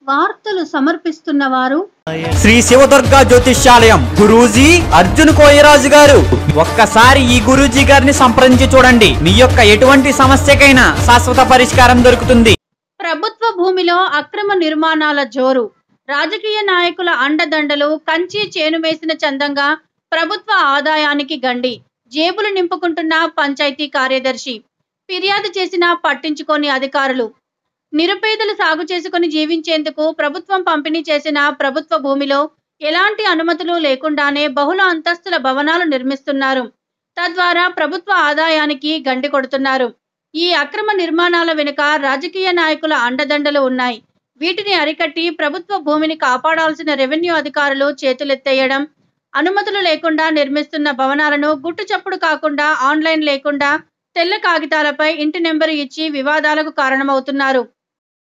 వార్తలు సమర్పిస్తున్న వారు శ్రీ శివదుర్గ జ్యోతిష్యాలయం గురూజీ అర్జున్ కోయరాజు గారు ఒక్కసారి ఈ గురూజీ గారిని సంప్రదించి చూడండి మీ యొక్క ఎటువంటి సమస్యకైనా శాశ్వత పరిష్కారం దొరుకుతుంది ప్రభుత్వ భూమిలో అక్రమ నిర్మాణాల జోరు రాజకీయ నాయకుల అండదండలు కంచి చేను వేసిన చందంగా ప్రభుత్వ ఆదాయానికి గండి జేబులు నింపుకుంటున్న పంచాయతీ కార్యదర్శి ఫిర్యాదు చేసినా పట్టించుకోని అధికారులు నిరుపేదలు సాగు చేసుకుని జీవించేందుకు ప్రభుత్వం పంపిణీ చేసిన ప్రభుత్వ భూమిలో ఎలాంటి అనుమతులు లేకుండానే బహుళ అంతస్తుల భవనాలు నిర్మిస్తున్నారు తద్వారా ప్రభుత్వ ఆదాయానికి గండి కొడుతున్నారు ఈ అక్రమ నిర్మాణాల వెనుక రాజకీయ నాయకుల అండదండలు ఉన్నాయి వీటిని అరికట్టి ప్రభుత్వ భూమిని కాపాడాల్సిన రెవెన్యూ అధికారులు చేతులెత్తేయడం అనుమతులు లేకుండా నిర్మిస్తున్న భవనాలను గుట్టు చప్పుడు కాకుండా ఆన్లైన్ లేకుండా తెల్ల కాగితాలపై ఇంటి నెంబరు ఇచ్చి వివాదాలకు కారణమవుతున్నారు